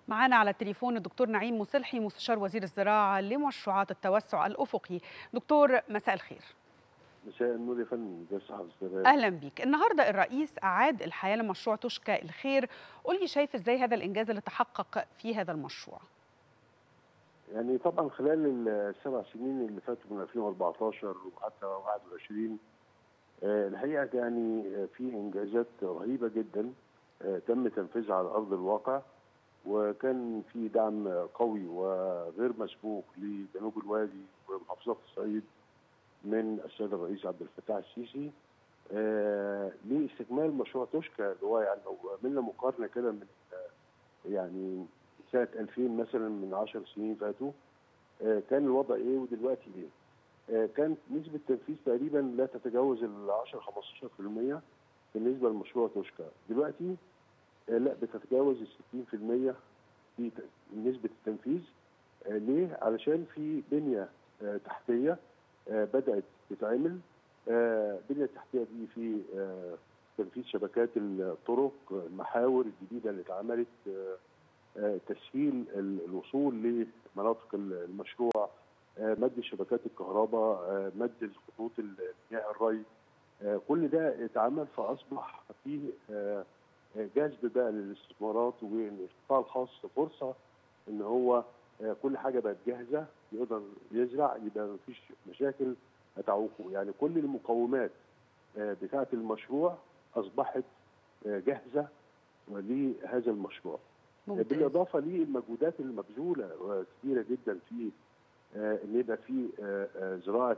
معانا على التليفون الدكتور نعيم مصلحي مستشار وزير الزراعة لمشروعات التوسع الأفقي دكتور مساء الخير مساء النور يا فندم ازي صحة الزراعة أهلا بيك النهاردة الرئيس أعاد الحياة لمشروع تشكى الخير قول لي شايف إزاي هذا الإنجاز اللي تحقق في هذا المشروع يعني طبعا خلال السبع سنين اللي فاتوا من 2014 وحتى 21 آه، الحقيقة يعني في إنجازات رهيبة جدا آه، تم تنفيذها على أرض الواقع وكان في دعم قوي وغير مسبوق لجنوب الوادي ومحافظات الصعيد من السيد الرئيس عبد الفتاح السيسي آه لاستكمال مشروع توشكا اللي هو يعني لو عملنا مقارنه كده من آه يعني سنه 2000 مثلا من 10 سنين فاتوا آه كان الوضع ايه ودلوقتي ايه؟ آه كانت نسبه التنفيذ تقريبا لا تتجاوز ال 10 15% بالنسبه لمشروع توشكا دلوقتي آه لا بتتجاوز ال 60% في نسبه التنفيذ آه ليه؟ علشان في بنيه آه تحتيه آه بدات تتعمل آه البنيه التحتيه دي في آه تنفيذ شبكات الطرق المحاور الجديده اللي اتعملت تسهيل الوصول لمناطق المشروع مد شبكات الكهرباء مد الخطوط مياه الري كل ده اتعمل فاصبح فيه جذب بقى للاستثمارات والقطاع الخاص فرصه ان هو كل حاجه بقت جاهزه يقدر يزرع يبقى مفيش مشاكل هتعوقه يعني كل المقومات بتاعه المشروع اصبحت جاهزه لهذا المشروع ممتاز. بالاضافه للمجهودات المبذوله كثيره جدا في ان يبقى في زراعه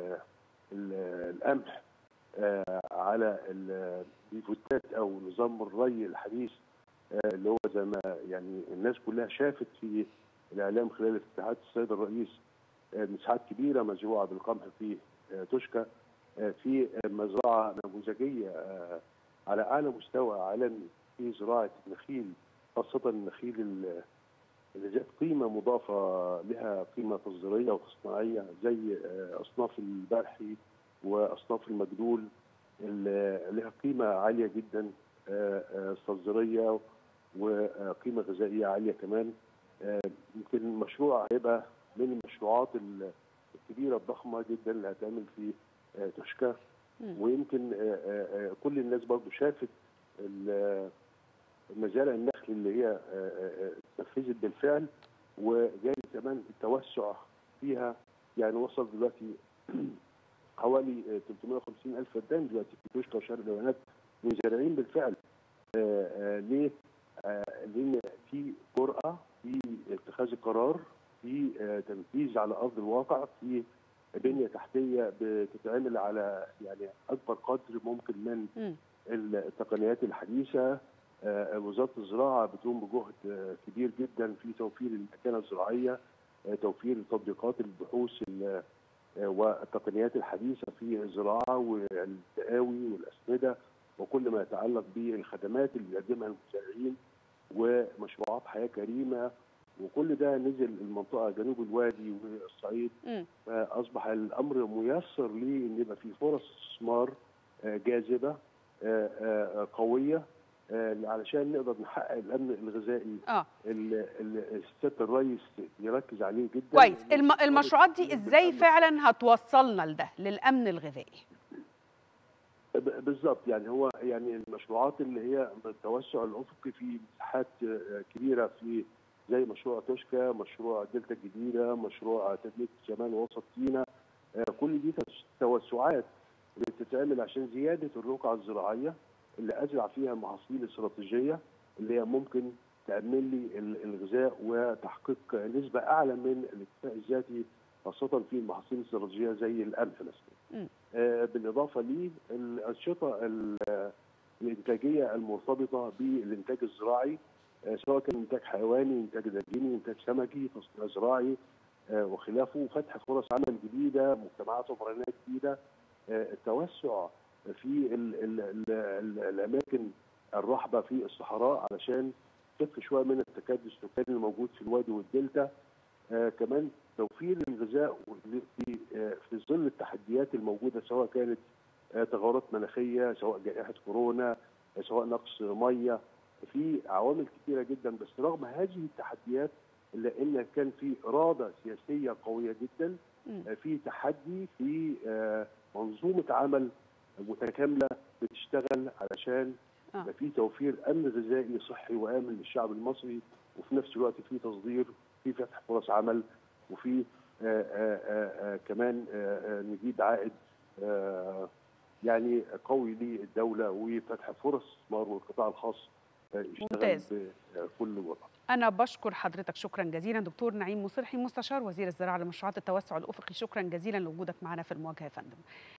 القمح على البيفوتات او نظام الري الحديث اللي هو زي ما يعني الناس كلها شافت في الاعلام خلال افتتاحات السيد الرئيس مساحات كبيره مزروعه بالقمح في تشكى في مزرعه نموذجيه على اعلى مستوى عالمي في زراعه النخيل خاصه النخيل اللي ذات قيمه مضافه لها قيمه تصديريه وتصنيعيه زي اصناف البرحي واصناف المجدول اللي لها قيمه عاليه جدا تصديريه وقيمه غذائيه عاليه كمان يمكن المشروع هيبقى من المشروعات الكبيره الضخمه جدا اللي هتعمل في تشكى ويمكن كل الناس برضو شافت مزارع النخل اللي هي اتنفذت بالفعل وجاي كمان التوسع فيها يعني وصل دلوقتي حوالي 350 الف فدان دلوقتي في تشكى وشرق البيانات مزارعين بالفعل ليه؟ لان في جرأه في اتخاذ القرار في تنفيذ على ارض الواقع في بنيه تحتيه بتتعمل على يعني اكبر قدر ممكن من التقنيات الحديثه وزاره الزراعه بتقوم بجهد كبير جدا في توفير المكانه الزراعيه توفير تطبيقات البحوث والتقنيات الحديثه في الزراعه والتقاوي والاسمده وكل ما يتعلق بالخدمات اللي بيقدمها المزارعين ومشروعات حياه كريمه وكل ده نزل المنطقه جنوب الوادي والصعيد فاصبح الامر ميسر ليه ان يبقى في فرص استثمار جاذبه قويه علشان نقدر نحقق الامن الغذائي اه اللي سياده الرئيس يركز عليه جدا كويس الم... المشروعات دي ازاي فعلا هتوصلنا لده للامن الغذائي بالظبط يعني هو يعني المشروعات اللي هي التوسع الافقي في مساحات كبيره في زي مشروع توشكا مشروع دلتا الجديده مشروع تنميه شمال وسط سيناء كل دي توسعات بتتعمل عشان زياده الرقعه الزراعيه اللي ازرع فيها محاصيل استراتيجيه اللي هي ممكن تامن لي الغذاء وتحقيق نسبه اعلى من الاكتفاء الذاتي خاصه في المحاصيل الاستراتيجيه زي القمح مثلا. آه بالاضافه للانشطه الانتاجيه المرتبطه بالانتاج الزراعي آه سواء كان انتاج حيواني، انتاج دجيني، انتاج سمكي، تصنيع زراعي آه وخلافه، فتح فرص عمل جديده، مجتمعات عمرانيه جديده، التوسع في ال ال ال ال الاماكن الرحبه في الصحراء علشان تخف شويه من التكدس السكاني الموجود في الوادي والدلتا آه كمان توفير الغذاء في آه في ظل التحديات الموجوده سواء كانت آه تغيرات مناخيه سواء جائحه كورونا آه سواء نقص ميه في عوامل كثيره جدا بس رغم هذه التحديات الا ان كان في اراده سياسيه قويه جدا في تحدي في منظومه عمل متكامله بتشتغل علشان آه. في توفير امن غذائي صحي وامن للشعب المصري وفي نفس الوقت في تصدير في فتح فرص عمل وفي آآ آآ كمان آآ نجيب عائد يعني قوي للدوله وفتح فرص استثمار والقطاع الخاص يشتغل ممتاز. بكل وضع. أنا بشكر حضرتك شكرا جزيلا دكتور نعيم مصلحي مستشار وزير الزراعة لمشروعات التوسع الأفقي شكرا جزيلا لوجودك معنا في المواجهة يا فندم.